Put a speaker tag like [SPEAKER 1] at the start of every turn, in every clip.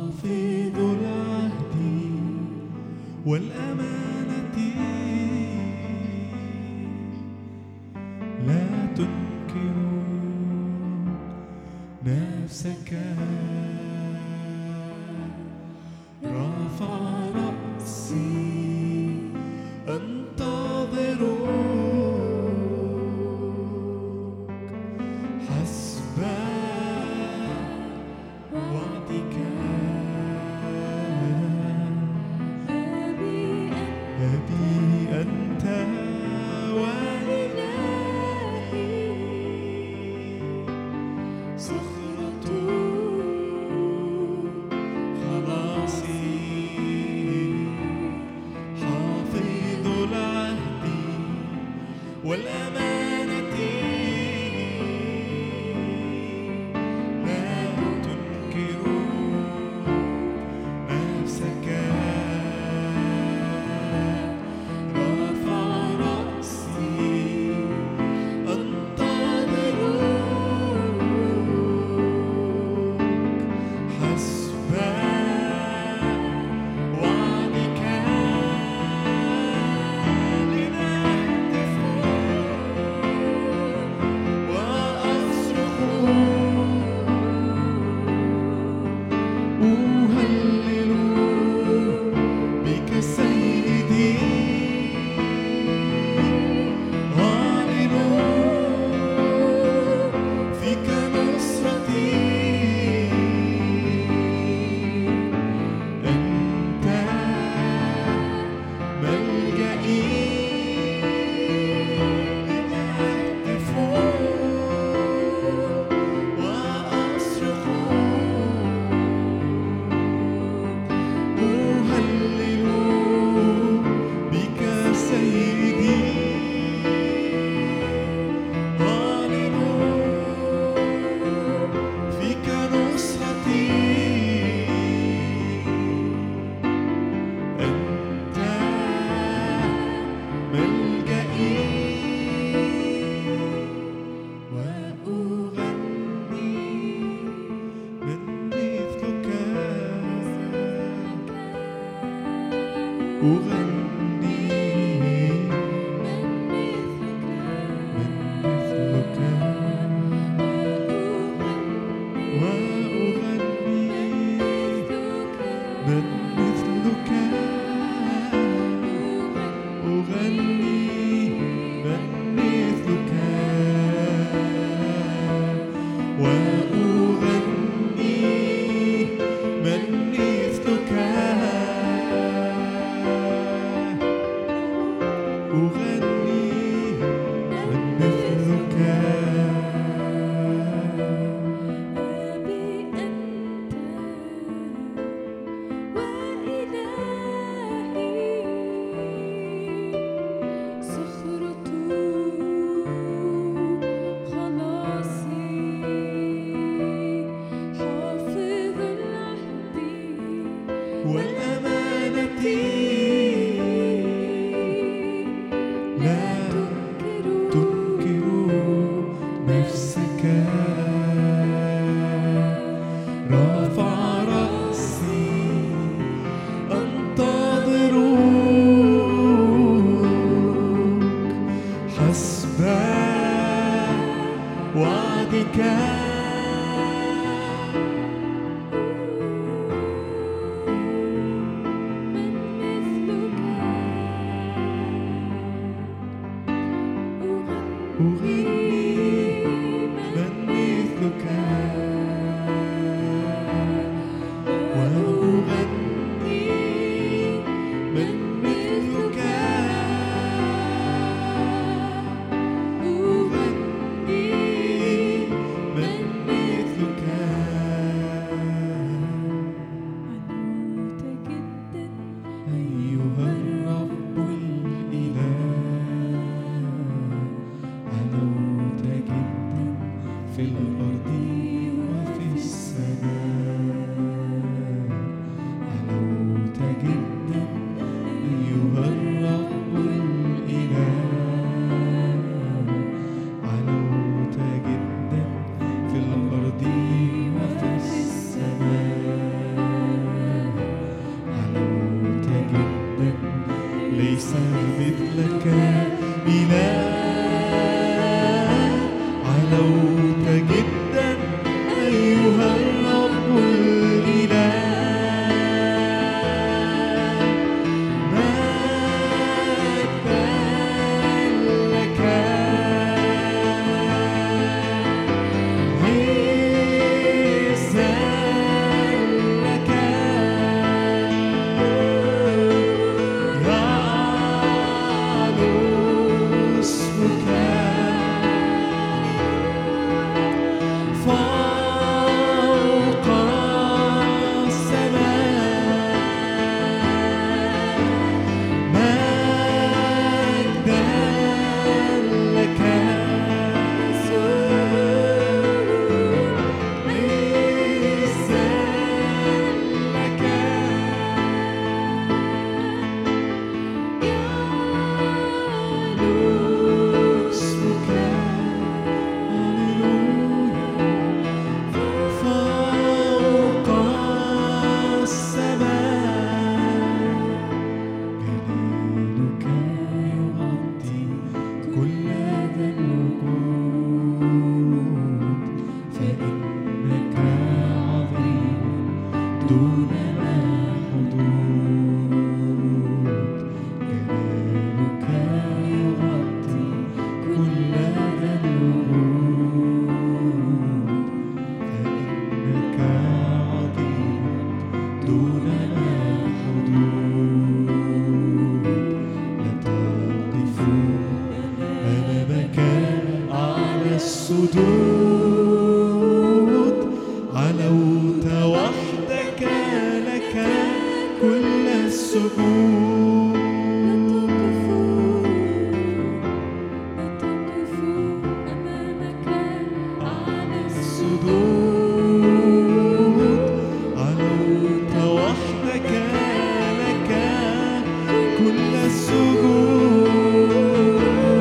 [SPEAKER 1] حافظ العهد والأمانة لا تنكر نفسك رفع رأسي أنتظرك حسب وعدك أبي أنت وإلهي صخرة خلاصي حافظ العهد والأمانة لا تنكر نفسك رفع رأسي أنتظرك حسب وعدك لنهتف وأصرخ أهلل بك سيدي أعلن فيك نصرتي أنت ملجئي أهتف وأصرخ أهلل بك سيدي أعلن فيك نصرتي أنت ملجئي وأغني من مثلك أغني من مثلك وأغني من مثلك أغني من مثلك وأغني من مثلك أغني من مثلك
[SPEAKER 2] أبي أنت وإلهي صخرة خلاصي حافظ العهد
[SPEAKER 1] والأمانة لا تنكر نفسك رفع رأسي أنتظرك حسب وعدك دوننا حدود جلالك يغطي كل ذا الوجود فإنك عظيم دوننا حدود لا تقف أمامك على السدود علوت وحدك لك كل السجود السدود علوت وحدك لك كل السجود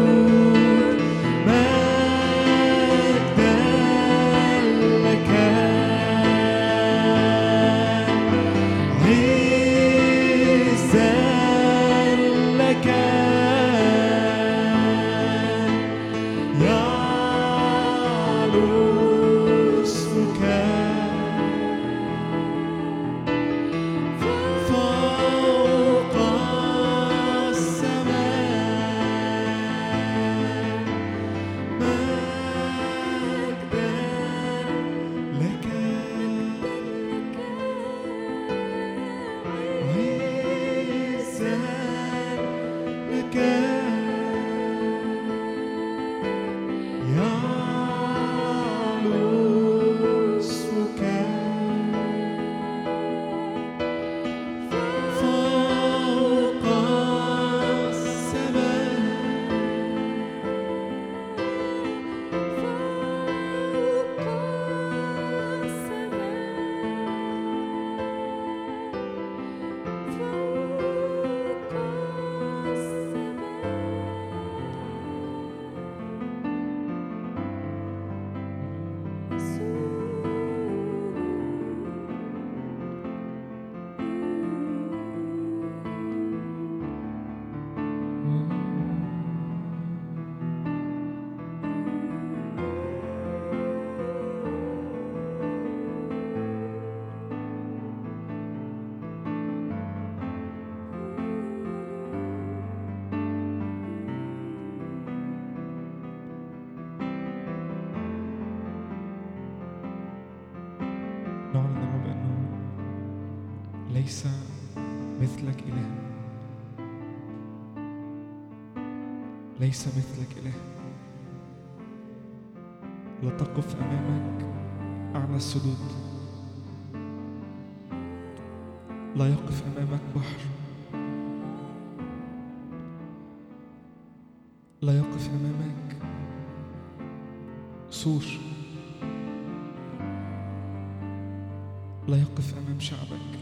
[SPEAKER 1] مجدا لك عزا لك يعلو اسمك فوق السماء مجدا لك عزا لك يعلو اسمك فوق السماء
[SPEAKER 3] نعلن يا رب انه ليس مثلك اله ليس مثلك اله لا تقف امامك اعلى السدود لا يقف امامك بحر لا يقف امامك سور لا يقف امام شعبك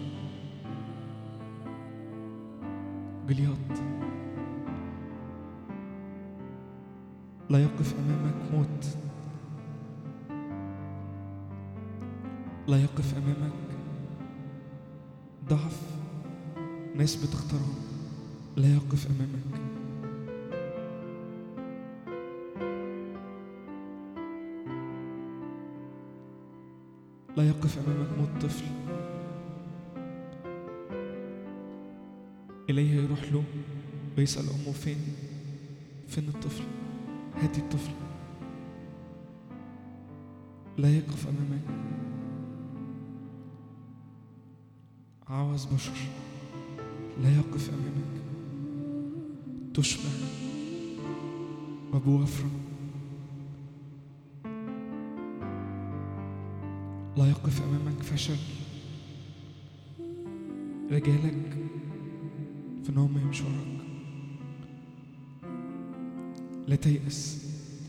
[SPEAKER 3] جلياط لا يقف امامك موت لا يقف امامك ضعف ناس بتختارهم لا يقف امامك لا يقف امامك موت طفل إليه يروح له ويسأل أمه فين فين الطفل هاتي الطفل لا يقف أمامك عاوز بشر لا يقف أمامك تشبع وبوفرة لا يقف أمامك فشل رجالك في انهم يمشوا وراك لا تيأس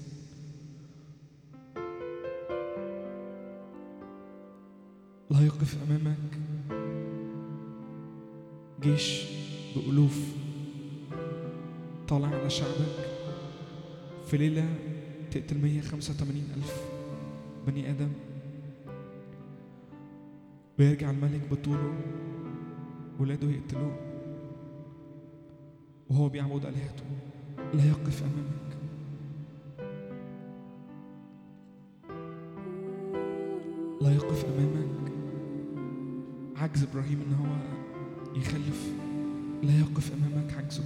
[SPEAKER 3] لا يقف أمامك جيش بألوف طالع على شعبك في ليلة تقتل 185 ألف بني آدم ويرجع الملك بطوله ولاده يقتلوه وهو بيعبد آلهته لا يقف أمامك لا يقف أمامك عجز ابراهيم ان هو يخلف لا يقف امامك عجزه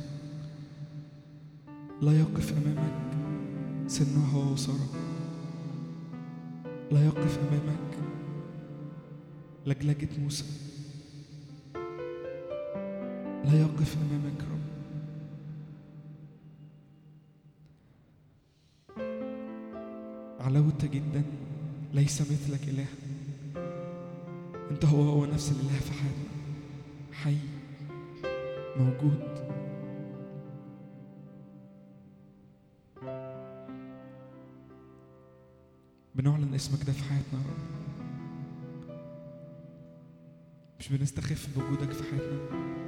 [SPEAKER 3] لا يقف امامك سنه هو وساره لا يقف امامك لجلجة موسى لا يقف امامك رب علوت جدا ليس مثلك اله انت هو هو نفس الاله في حياتنا حي موجود بنعلن اسمك ده في حياتنا يا رب مش بنستخف بوجودك في حياتنا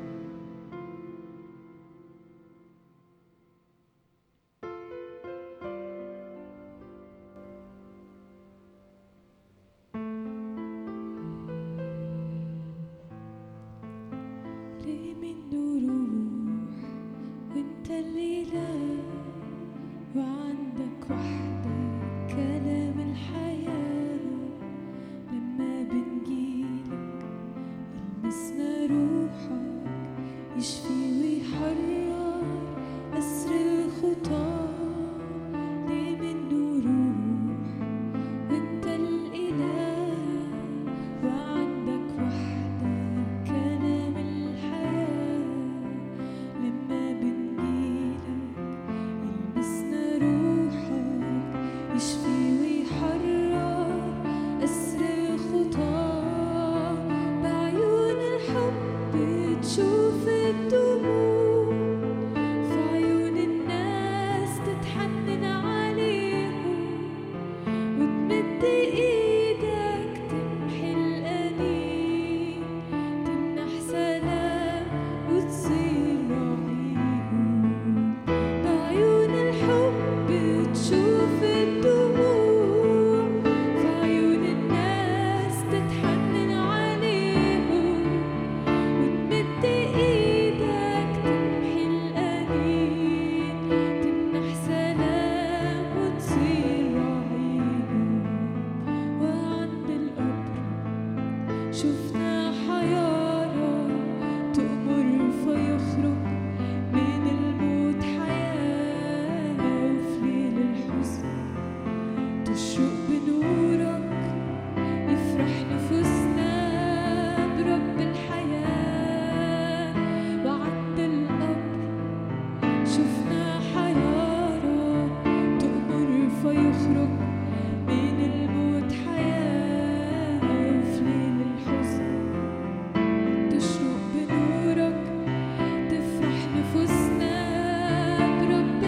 [SPEAKER 2] ليه منه روح وانت الليلة وعندك وحدك كلام الحياة لما بنجيلك يلمسنا روحك يشفي ويحرر أسر الخطى ليه منه روح وانت الإله وعندك وحدك كلام الحياة لما بنجيلك يلمسنا روحك يشفي ويحرر أسر الخطى بعيون الحب تشوف الدموع في عيون الناس تتحنن عليهم وتمد ايدك تمحي الأنين تمنح سلام وتصير رعيهم بعيون الحب تشوف الدموع في عيون الناس تتحنن عليهم وتمد ايدك تمحي الأنين تمنح سلام وتصير رعيهم وعند القبر شفنا حيارى تأمر فيخرج من الموت حياة وفي ليل الحزن تشرق بنورك يفرح نفوسنا برب الحياة وعند القبر شفنا حيارى تأمر فيخرج من الموت حياة وفي ليل الحزن تشرق بنورك تفرح نفوسنا برب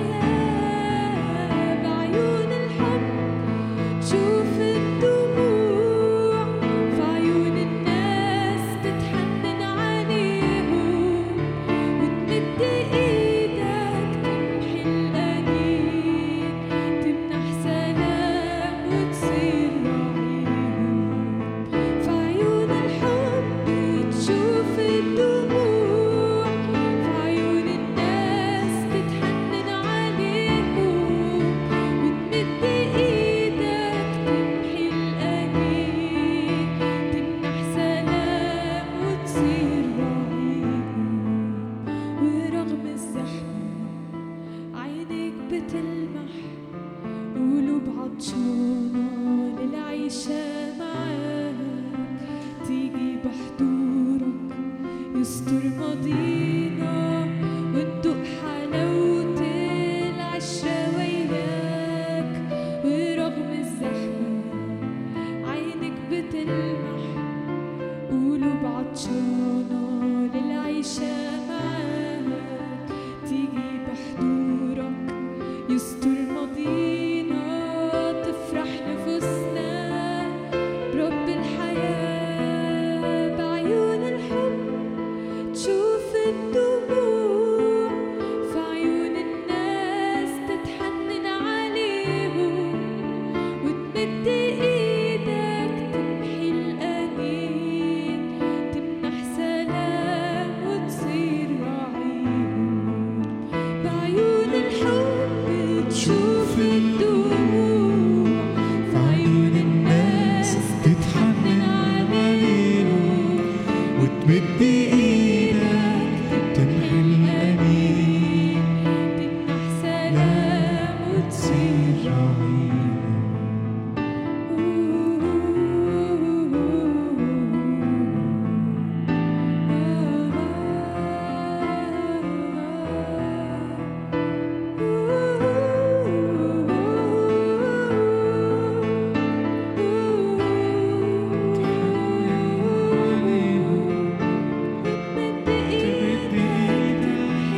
[SPEAKER 2] الحياة بعيون الحب شوف الدموع في عيون الناس تتحنن عليهم وتمد ايدك تمحي الأنين تمنح سلام وتصير رعيهم في عيون الحب تشوف الدموع في عيون الناس تتحنن عليهم وتمد ايدك تمحي الأنين تمنح سلام وتصير رعيهم ورغم الزحمة عينيك بتلمح قلوب عطشانة للعيشة معاك تيجي بحضورك يستر ماضينا وندوق حلاوة العشرة وياك ورغم الزحمة عينك بتلمح قلوب عطشانة للعيشة معاك تيجي بحضورك يستر ماضينا تفرح نفوسنا برب الحياة بعيون الحب تشوف الدموع في عيون الناس تتحنن عليهم وتمد ايدك تمحي الأنين تمنح سلام وتصير
[SPEAKER 1] مد ايدك تمحي الأنين
[SPEAKER 2] تمنح سلام وتصير
[SPEAKER 1] رعيم
[SPEAKER 2] مد ايدك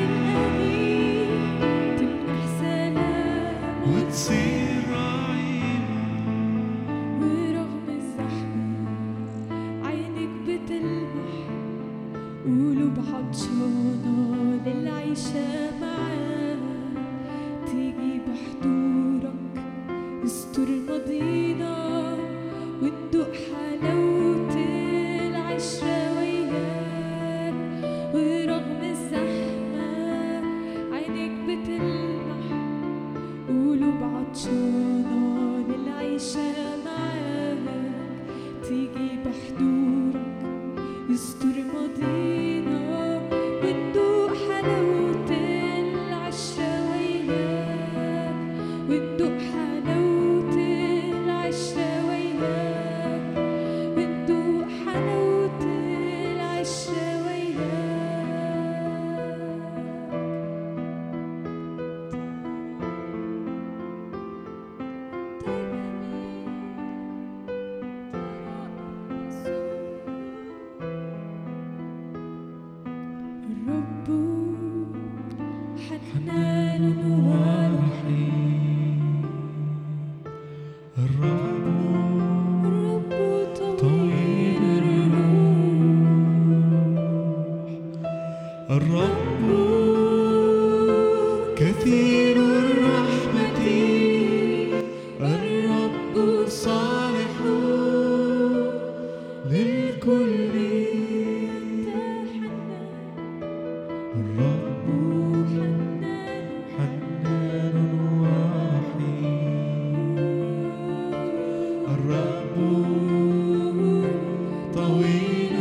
[SPEAKER 2] تمنح سلام
[SPEAKER 1] وتصير رعيم
[SPEAKER 2] ورغم الزحمة عينك بتلمح قلوب عطشانة للعيشة معاك تيجي بحضورك استر ماضينا وندوق حلاوة العشرة وياك ورغم الزحمة عينك بتلمح قلوب عطشانة للعيشة معاك تيجي بحضورك يستر ماضينا وندوق حلاوة العشرة وياك وندوق حلاوة العشرة وياك وندوق حلاوة العشرة وياك الرب حنان ورحيم
[SPEAKER 1] الرب
[SPEAKER 2] الرب
[SPEAKER 1] طويل
[SPEAKER 2] طويل
[SPEAKER 1] الروح الرب كثير الرحمة الرب صالح للكل الرب حنان ورحيم الرب طويل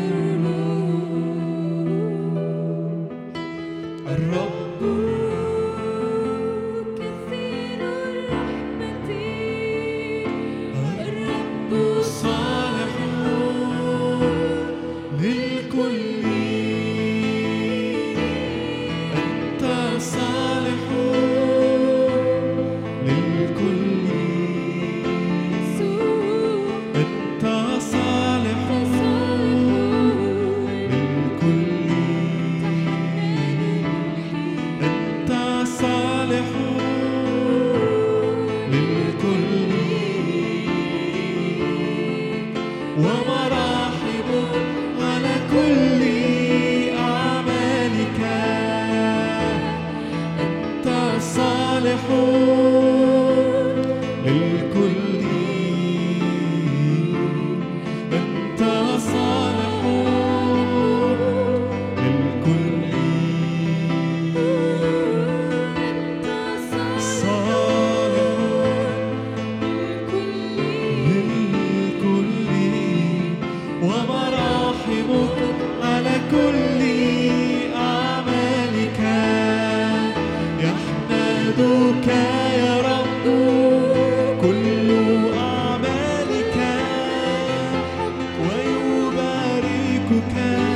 [SPEAKER 1] الروح الرب
[SPEAKER 2] كثير الرحمة الرب
[SPEAKER 1] صالح للكل أنت صالح للكل
[SPEAKER 2] يسوع
[SPEAKER 1] أنت صالح للكل أنت صالح للكل ومراحم على كل أعمالك أنت صالح للكل أنت صالح للكل صالح للكل ومراحمك على كل أعمالك يحمدك يا رب كل أعمالك ويباركك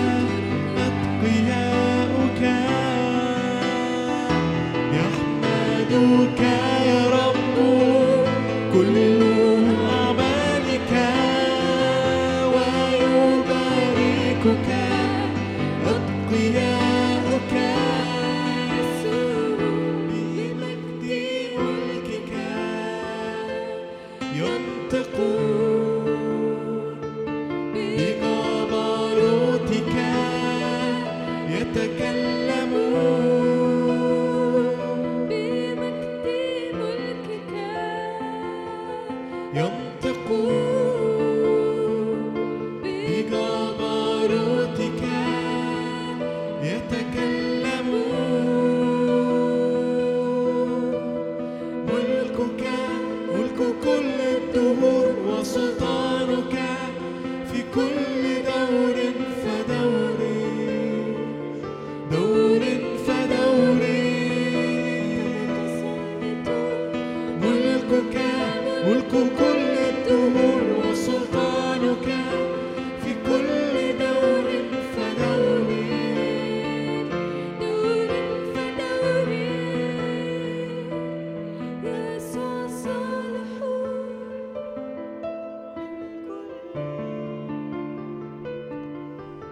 [SPEAKER 1] أتقياؤك يحمدك يا رب كل أعمالك ويباركك أتقياؤك بمجد ملكك ينطقون بجبروتك يتكلمون
[SPEAKER 2] بمجد ملكك
[SPEAKER 1] ينطقون بجبروتك يتكلمون ملكك ملك كل الدهور وسلطانك في كل دور فدور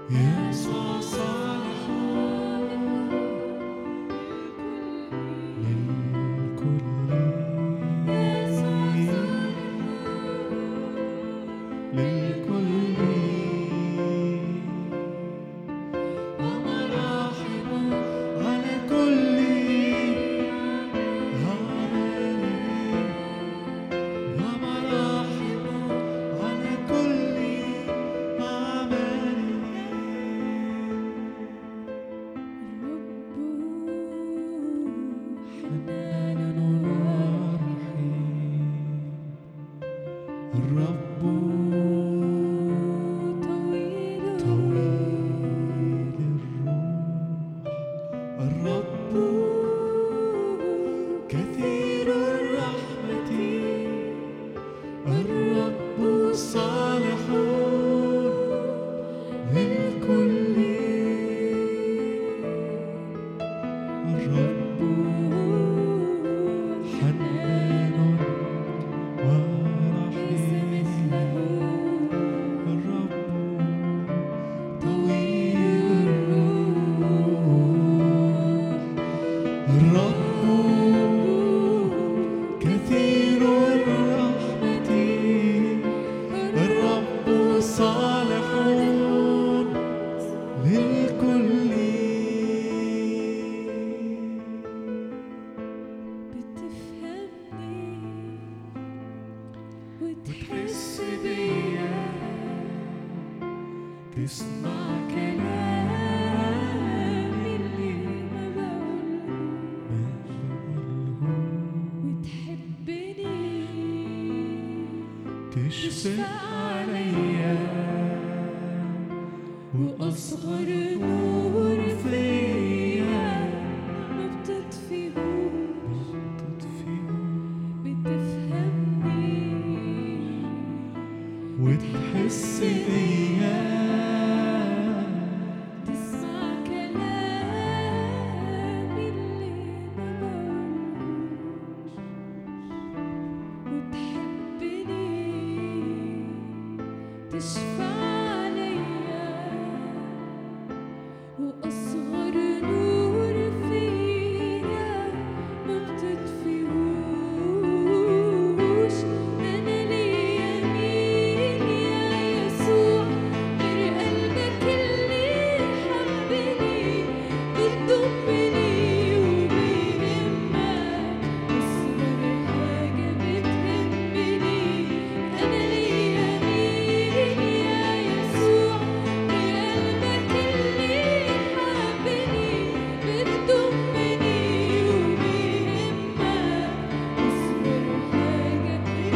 [SPEAKER 1] يسوع صالح للكل للكل ومراحم على كل عمل ومراحم على كل عمل حنان ورحيم الرب طويل الروح الرب كثير الرحمة الرب صالح للكل الرب حنان ورحيم الرب طويل الروح الرب كثير الرحمة الرب صالح للكل
[SPEAKER 2] بتفهمني
[SPEAKER 1] وتحس
[SPEAKER 2] وتحس
[SPEAKER 1] بيا تسمع كلامي اللي
[SPEAKER 2] ما بقوله
[SPEAKER 1] ما بقوله
[SPEAKER 2] وتحبني
[SPEAKER 1] تشفق عليا وأصغر نور فيا
[SPEAKER 2] ما بتطفيهوش
[SPEAKER 1] تطفيه
[SPEAKER 2] بتفهمني
[SPEAKER 1] وتحس بيا
[SPEAKER 2] تسمع كلامي اللي ما بقولوش وتحبني تشفع عليا وأصغر نور فيا ما بتطفيهوش أنا ليا مين يا يسوع غير قلبك اللي حبني بتضمني وبيهمك أصغر حاجة بتهمني أنا ليا مين يا يسوع غير قلبك اللي حبني بتضمني وبيهمك أصغر حاجة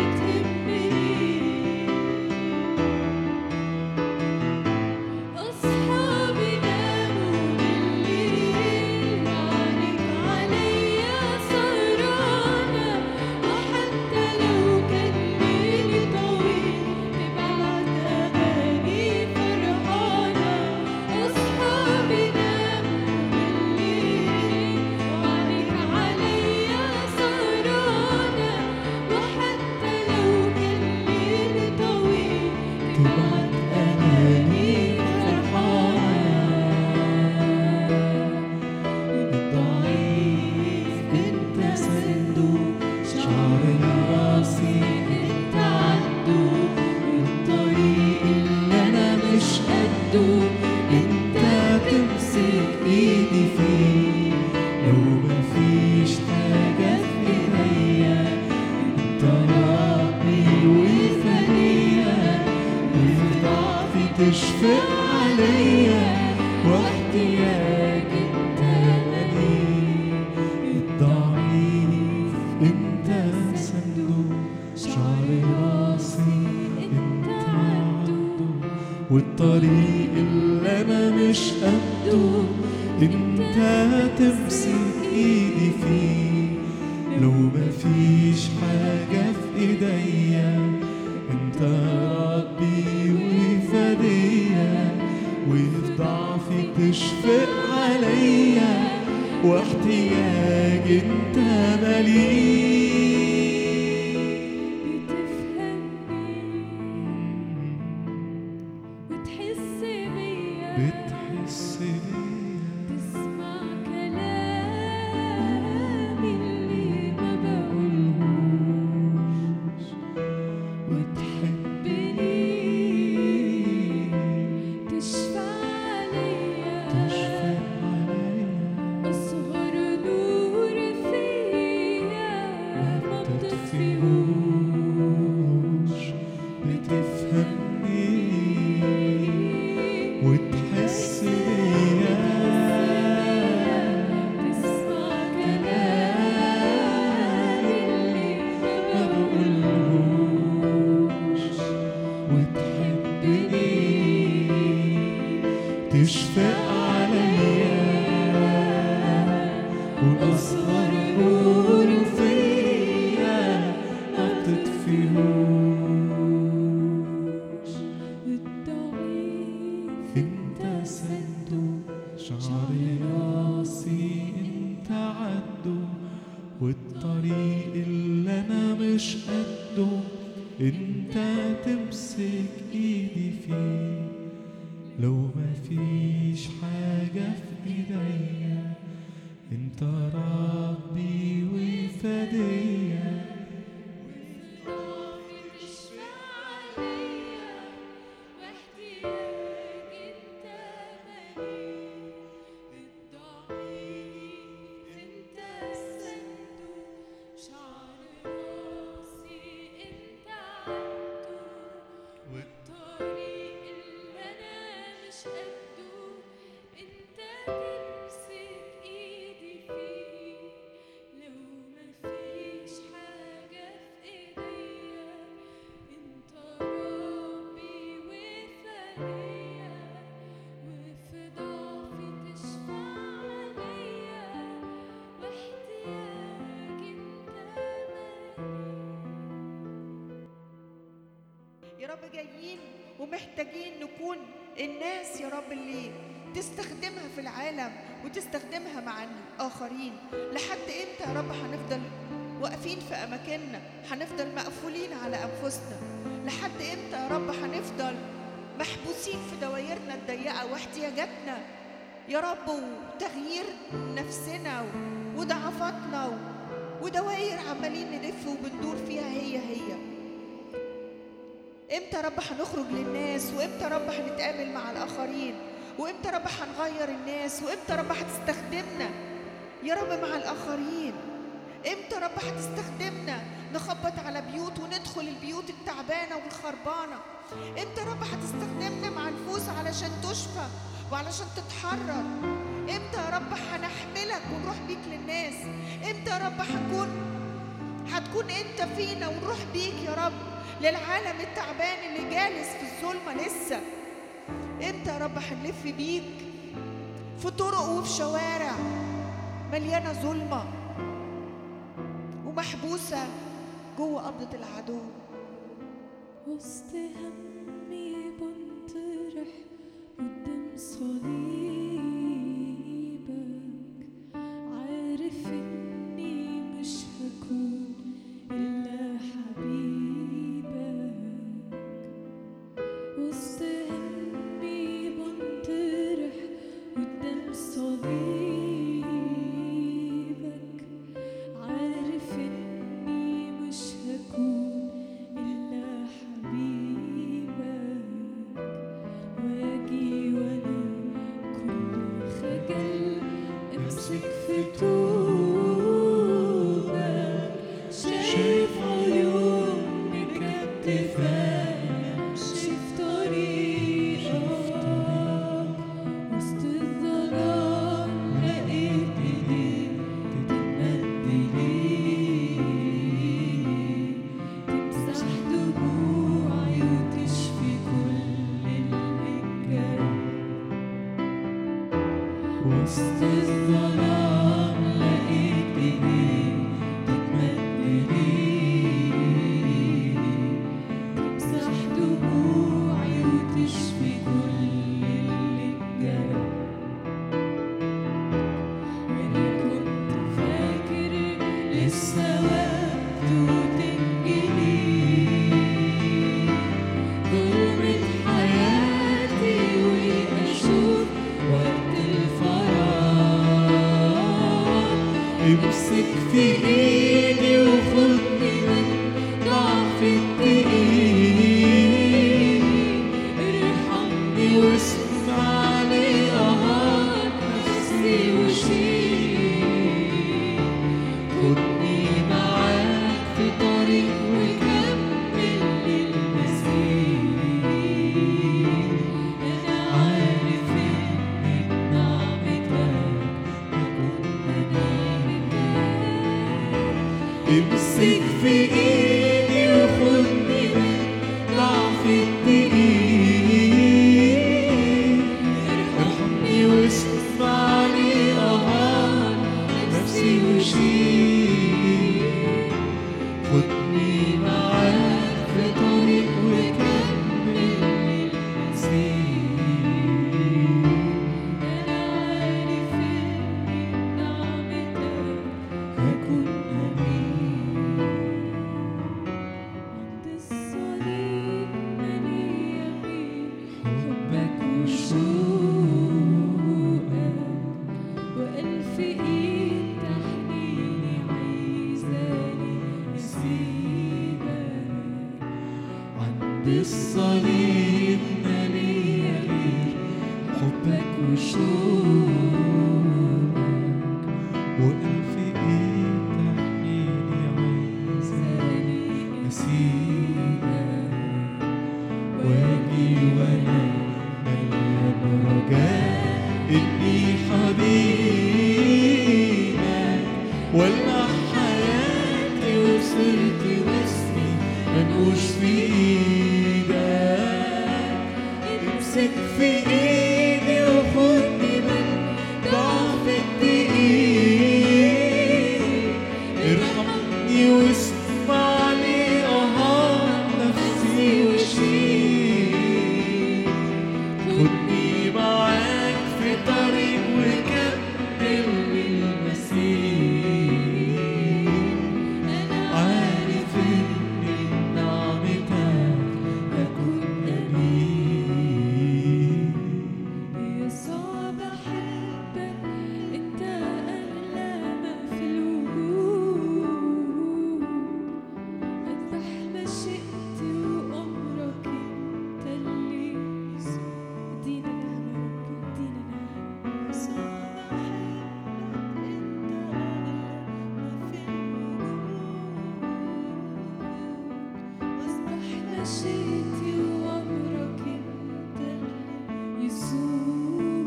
[SPEAKER 2] بتهمني أصحابي ناموا بالليل وعينك عليا سهرانة وحتى لو كان ليلي طويل تبعت أغاني فرحانة أصحابي ناموا بالليل وعينك عليا سهرانة وحتى لو كان ليلي طويل تبعت أغاني
[SPEAKER 1] الضعيف انت سنده شعر راسي انت عدو الطريق اللي انا مش قده انت تمسك ايدي فيه لو مفيش حاجة في ايديا انت ربي وفدية وفي ضعفي تشفق عليا واحتياج انت مليء الضعيف انت صندوق شعر راسي انت عدو والطريق اللي انا مش قده انت تمسك ايدي فيه لو مفيش حاجة في ايديا انت ربي وفدية وفي ضعفي تشفق عليا واحتياج انت مليء
[SPEAKER 2] بتفهمني وتحس بيا
[SPEAKER 1] بتحس بيا
[SPEAKER 2] تسمع كلامي اللي ما بقولهوش
[SPEAKER 1] وتحبني
[SPEAKER 2] تشفى عليا
[SPEAKER 1] تشفق عليا
[SPEAKER 2] أصغر نور فيا ما بتطفيهوش
[SPEAKER 1] بتفهموش بتفهمني وتحس بيا
[SPEAKER 2] تسمع كلامي اللي
[SPEAKER 1] ما
[SPEAKER 2] ما
[SPEAKER 1] بقولهوش وتحبني تشفق عليا والأصغر نور فيا ما بتطفيهوش
[SPEAKER 2] الضعيف
[SPEAKER 1] انت سنده شعر راسي انت عده والطريق اللي انا مش قده انت تمسك ايدي فيه لو ما فيش حاجة في ايديا انت ربي وفدية
[SPEAKER 2] تشفى عليا واحتياج انت مليء الضعيف انت سنده شعر راسي انت عبده والطريق اللي انا مش قده انت تمسك ايدي فيه لو مفيش حاجة في ايديا انت ربي وفدية وفي ضعفي تشفى عليا واحتياج انت
[SPEAKER 4] يا رب جايين ومحتاجين نكون الناس يا رب اللي تستخدمها في العالم وتستخدمها مع الآخرين لحد إمتى يا رب هنفضل واقفين في أماكننا هنفضل مقفولين على أنفسنا لحد إمتى يا رب هنفضل محبوسين في دوائرنا الضيقة واحتياجاتنا يا رب وتغيير نفسنا و- وضعفاتنا و- ودوائر عمالين نلف وبندور فيها هي هي امتى يا رب هنخرج للناس وامتى يا رب هنتقابل مع الاخرين وامتى يا رب هنغير الناس وامتى يا رب هتستخدمنا يا رب مع الاخرين امتى يا رب هتستخدمنا نخبط على بيوت وندخل البيوت التعبانه والخربانه امتى يا رب هتستخدمنا مع نفوس علشان تشفى وعلشان تتحرر امتى يا رب هنحملك ونروح بيك للناس امتى يا رب هنكون هتكون انت فينا ونروح بيك يا رب للعالم التعبان اللي جالس في الظلمه لسه امتى يا رب هنلف بيك في طرق وفي شوارع مليانه ظلمه ومحبوسه جوه قبضه العدو
[SPEAKER 2] وسط همي بنطرح قدام صليبك عارف اني مش هكون الا حبيبك وسط همي بنطرح قدام صليبك عارف اني مش هكون الا حبيبك واجي وانا كل خجل امسك في طوبك شايف عيون مكتفاك شايف طريقك وسط الظلام لقيت ايديك تتمد ليك تمسح دموعي وتشفي كل اللي اتجرح وسط الظلام لقيت ايديك تتمد ليك تمسح دموعي وتشفي كل اللي اتجرح وانا كنت فاكر لسه وقت وتنجلي ظلمة حياتي واشوف
[SPEAKER 1] في ايدي وخدني من ضعف الدقيق ارحمني واسمع لي اهار نفسي وشيل خدني معاك في طريق وكمل للمسير انا عارف ان بنعمتك امسك في ايدي وخدني من ضعف الدقيق ارحمني واسمع لي اهار نفسي وشيل خدني معاك في طريق وكمل المسير
[SPEAKER 2] أنا عارف إن بنعمتك
[SPEAKER 1] هكون أمين
[SPEAKER 2] عند الصليب مالي يمين
[SPEAKER 1] حبك وشوقك
[SPEAKER 2] وألف إيد تحنيني عايزاني أسيبك
[SPEAKER 1] عند الصليب مالي غير حبك وشوقك وألف إيد تحميني عايزاني أسيبك واجي وأنا مليان رجاء إني حبيبك ولع حياتي وصرت واسمي منقوش في ايدك امسك في ايدي وخدني من ضعف الدقيق ارحمني واسمع لي اهار نفسي وشيل خدني معاك في طريق وكمل المسير عارف ان بنعمتك هكون امين
[SPEAKER 2] يسوع بحبك أنت أغلى ما في الوجود أذبح مشيئتي وأمرك أنت اللي ادينا نعمة ادينا نعمة
[SPEAKER 4] يسوع بحبك انت اغلى ما في الوجود
[SPEAKER 2] أصبح مشيتي وأمرك أنت يسوع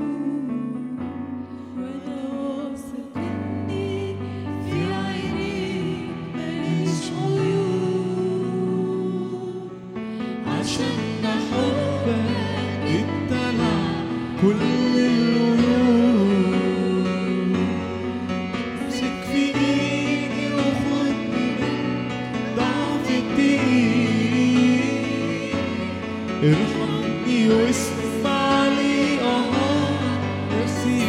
[SPEAKER 2] وأنا واثق إني في عينيك ماليش عيوب
[SPEAKER 1] عشان حبك ابتلع كل القلوب امسك في ايدي وخدني من ضعف الدقيق ارحمني واسمع لي اهار نفسي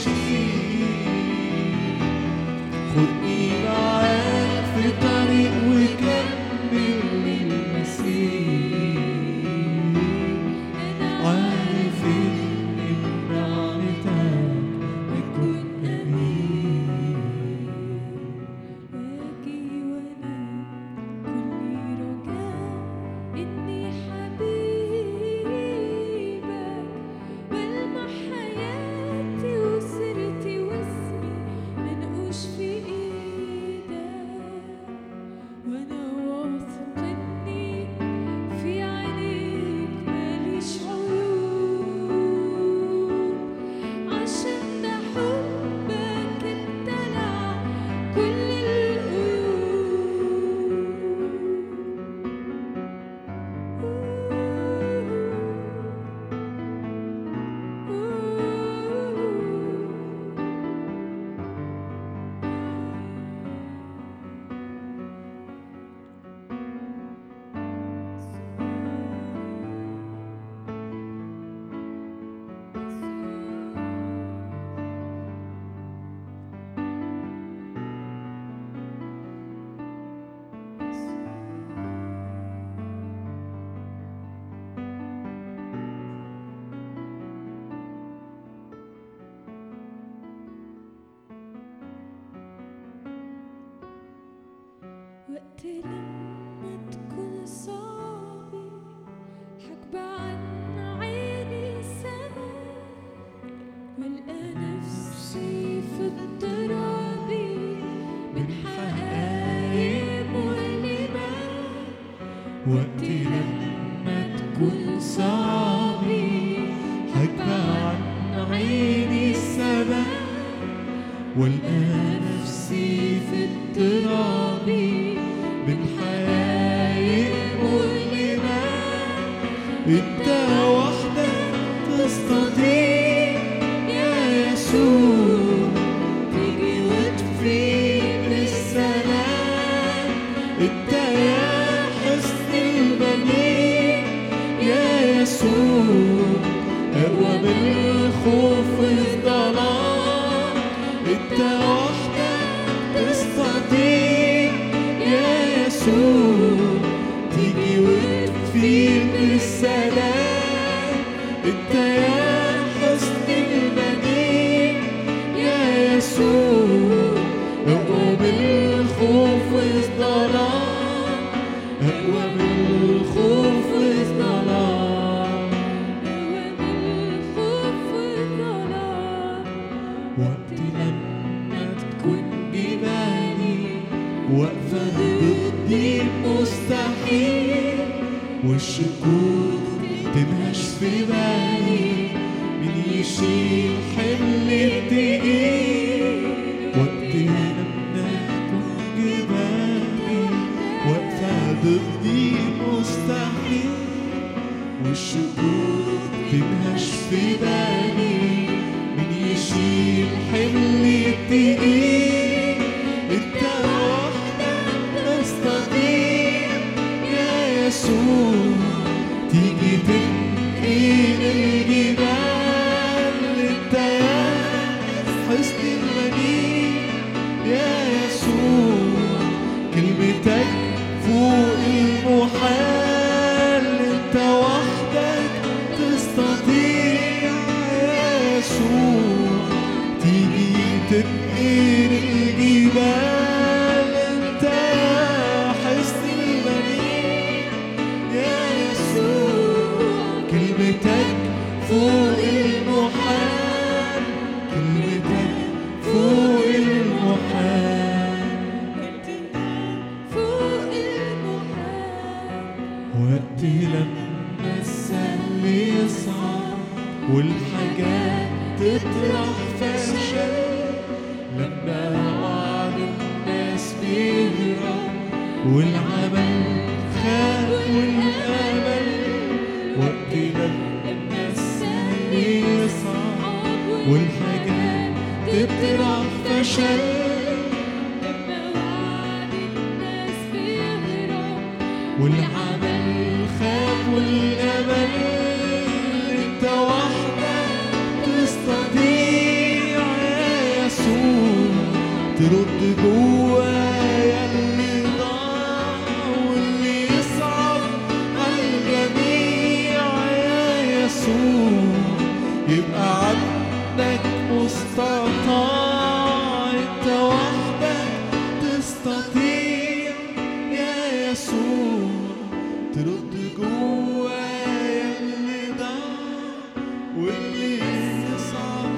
[SPEAKER 1] وشيل خدني معاك في طريق وكمل المسير
[SPEAKER 2] أنا
[SPEAKER 1] عارف إن
[SPEAKER 2] وقت لما تكون صعبة حكبة عن عيني سما والقى نفسي في اضطراب من حقايق مؤلمة
[SPEAKER 1] وقت لما تكون صعبة حكبة عن عيني السما والقى نفسي في اضطراب من حقايق مؤلمة انت وحدك تستطيع يا يسوع تيجي وتفيد بالسلام انت يا حسن المنيع يا يسوع اقوى من الخوف والظلام انت وحدك تستطيع يا يسوع تيجي وتفيد بالسلام انت يا حسن المنيع يا يسوع اقوى من الخوف والظلام اقوى من الخوف والظلام
[SPEAKER 2] الخوف والظلام
[SPEAKER 1] وقت لما تكون جبالي واقفة ضدي مستحيل والشكوك تنهش في بالي مين يشيل حمل التقيل وقت لما تكون جبالي واقفة ضدي مستحيل والشكوك تنهش في بالي مين يشيل حمل التقيل انت وحدك تستطيع يا يسوع تيجي تنقل الجبال انت يا حسن المنيع يا يسوع كلمتك فوق المحال انت وحدك تستطيع يا يسوع تيجي تنقل الجبال انت يا حسن المنيع يا يسوع كلمتك فوق المحال كلمتك فوق المحال
[SPEAKER 2] فوق المحال
[SPEAKER 1] وقت لما السهل يصعب والحاجات تطرح فشل لما وعد الناس بيهرب والعمل خاب والامل وقت لما السهل يصعب والحاجات تطرح فشل
[SPEAKER 2] لما وعد الناس بيهرب
[SPEAKER 1] والعمل خاب والامل انت وحدك تستطيع يا يسوع ترد جوايا اللي ضاع واللي يصعب على الجميع يا يسوع يبقى عندك مستطاع انت وحدك تستطيع يا يسوع ترد جوايا اللي ضاع واللي يصعب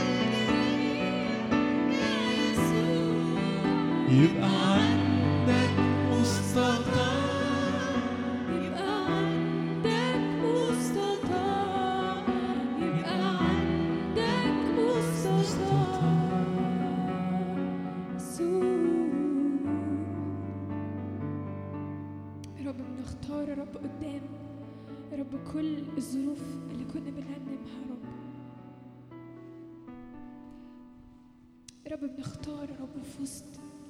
[SPEAKER 1] يبقى عندك مستطاع
[SPEAKER 2] يبقى عندك مستطاع يبقى عندك مستطاع يا رب بنختار يا رب قدام يا رب كل الظروف اللي كنا بنرنمها يا رب يا رب بنختار يا رب في وسط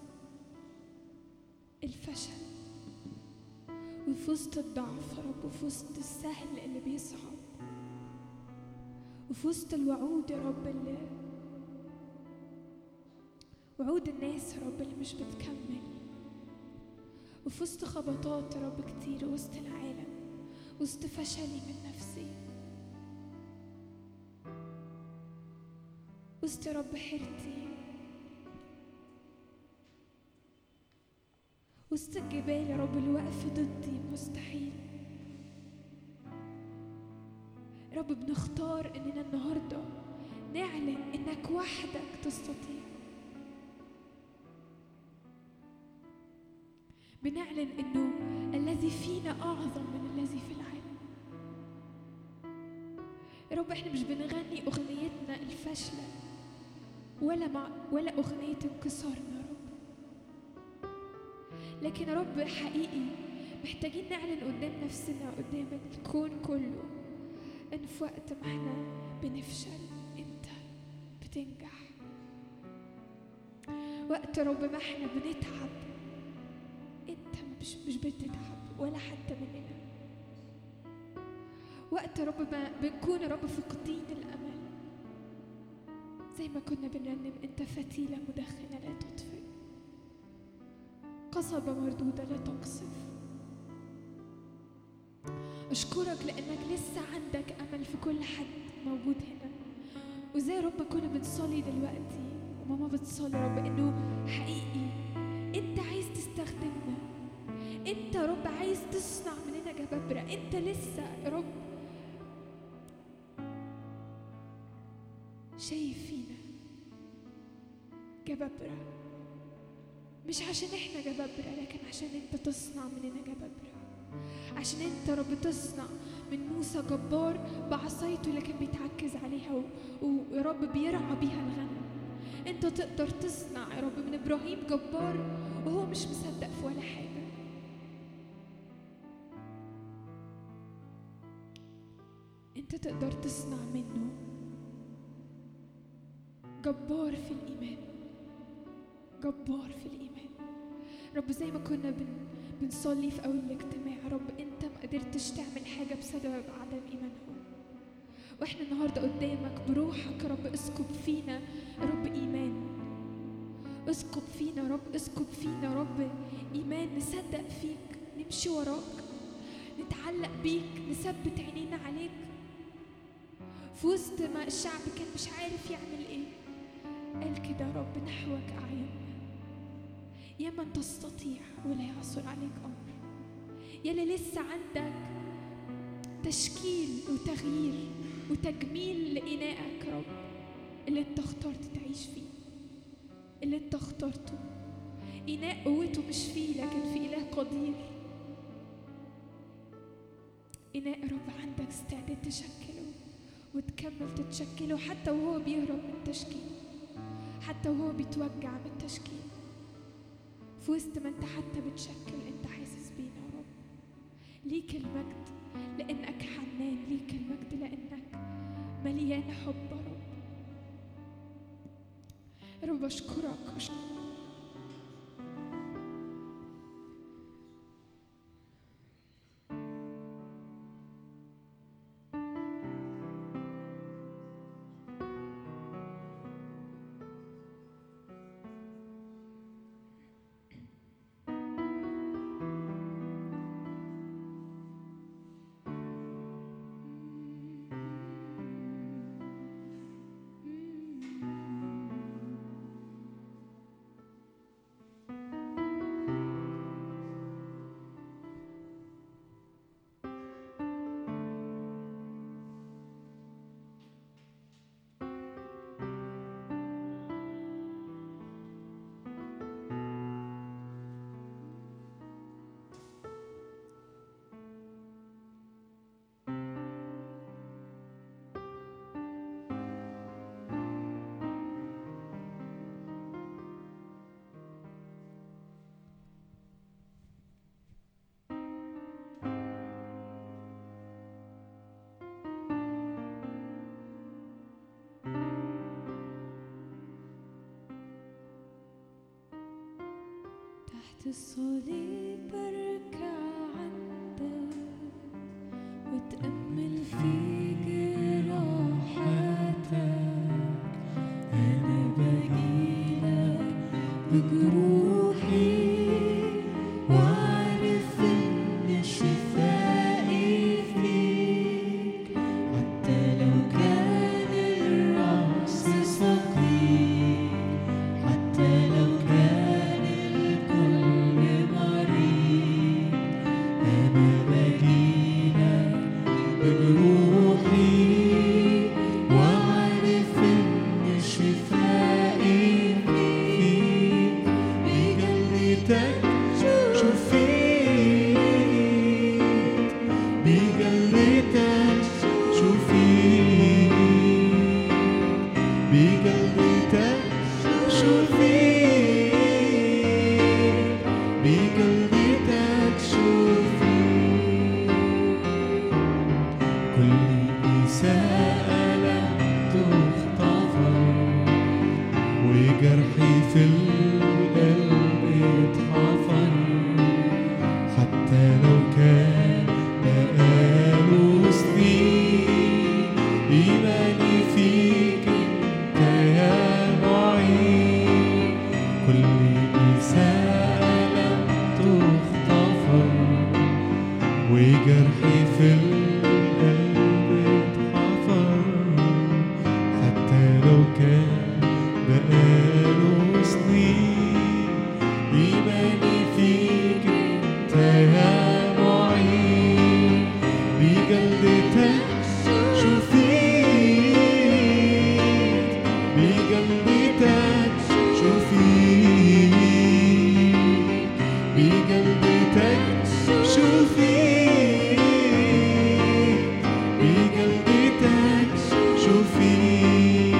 [SPEAKER 2] الفشل وفي وسط الضعف يا رب وفي وسط السهل اللي بيصعب وفي وسط الوعود يا رب اللي وعود الناس يا رب اللي مش بتكمل وفي وسط خبطات يا رب كتير وسط العالم وسط فشلي من نفسي وسط يا رب حيرتي وسط الجبال يا رب الوقف ضدي مستحيل يا رب بنختار اننا النهارده نعلن انك وحدك تستطيع بنعلن انه الذي فينا اعظم من الذي في العالم يا رب احنا مش بنغني اغنيتنا الفاشله ولا مع ولا اغنيه انكسارنا يا رب لكن يا رب حقيقي محتاجين نعلن قدام نفسنا قدام الكون كله ان في وقت ما احنا بنفشل انت بتنجح وقت يا رب ما احنا بنتعب انت مش مش بتتعب ولا حتى مننا وقت يا رب ما بنكون يا رب فاقدين الامل زي ما كنا بنرنم انت فتيله مدخنه لا تطفئ قصبه مردوده لا تقصف اشكرك لانك لسه عندك امل في كل حد موجود هنا وزي يا رب كنا بنصلي دلوقتي وماما بتصلي يا رب انه حقيقي انت عايز تستخدمنا انت يا رب عايز تصنع مننا جبابرة انت لسه يا رب شايف فينا جبابرة مش عشان احنا جبابرة لكن عشان انت تصنع مننا جبابرة عشان انت يا رب تصنع من موسى جبار بعصايته اللي كان بيتعكز عليها و- ويا رب بيرعى بيها الغنم انت تقدر تصنع يا رب من ابراهيم جبار وهو مش مصدق في ولا حاجه انت تقدر تصنع منه جبار في الايمان جبار في الايمان رب زي ما كنا بن بنصلي في اول الاجتماع يا رب انت ما قدرتش تعمل حاجه بسبب عدم ايمانهم واحنا النهارده قدامك بروحك يا رب اسكب فينا يا رب ايمان اسكب فينا يا رب اسكب فينا يا رب ايمان نصدق فيك نمشي وراك نتعلق بيك نثبت عينينا عليك في وسط ما الشعب كان مش عارف يعمل ايه قال كده يا رب نحوك اعيننا يا من تستطيع ولا يعثر عليك امر يا اللي لسه عندك تشكيل وتغيير وتجميل لإنائك يا رب اللي انت اخترت تعيش فيه اللي انت اخترته إناء قوته مش فيه لكن في إله قدير إناء يا رب عندك استعداد تشكله وتكمل تتشكله حتى وهو بيهرب من التشكيل حتى وهو بيتوجع من التشكيل في وسط ما انت حتى بتشكل انت حاسس بينا يا رب ليك المجد لانك حنان ليك المجد لانك مليان حب يا رب يا رب اشكرك أشكرك. تحت الصليب بركع عندك وتأمل في جراحاتك أنا بجيلك بجروحي وعارف إن شفائي فيك حتى لو كان الرأس ثقيل حتى لو كان الكل مريض
[SPEAKER 1] إيماني فيك أنت يا معين كل إساءة لم تغتفر وجرحي في القلب اتحفر حتى لو كان بقاله سنين إيماني فيك أنت يا معين بجلدتك شفيت بجلدتك شفيت بجلدتك شفيت بجلدتك شفيت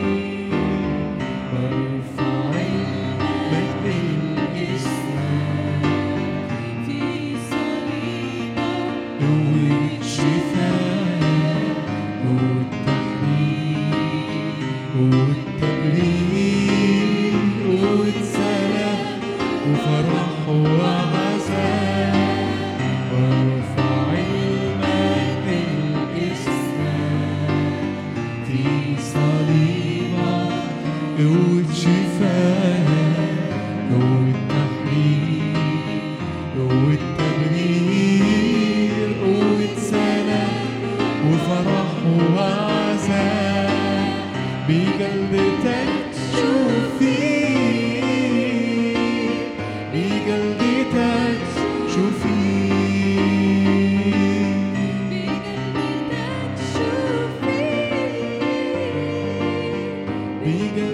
[SPEAKER 1] برفع مجد الإسلام
[SPEAKER 4] في صليبك
[SPEAKER 1] قوة شفاء قوة تحرير قوة تبرير قوة سلام وفرح وعزاء برفع المجد الإسلام في صليبك قوة شفاء قوة تحرير قوة تبرير قوة سلام وفرح وعزاء بجلدتك شوفي بجلدتك شوفي
[SPEAKER 4] بجلدتك شوفي
[SPEAKER 1] بجلدتك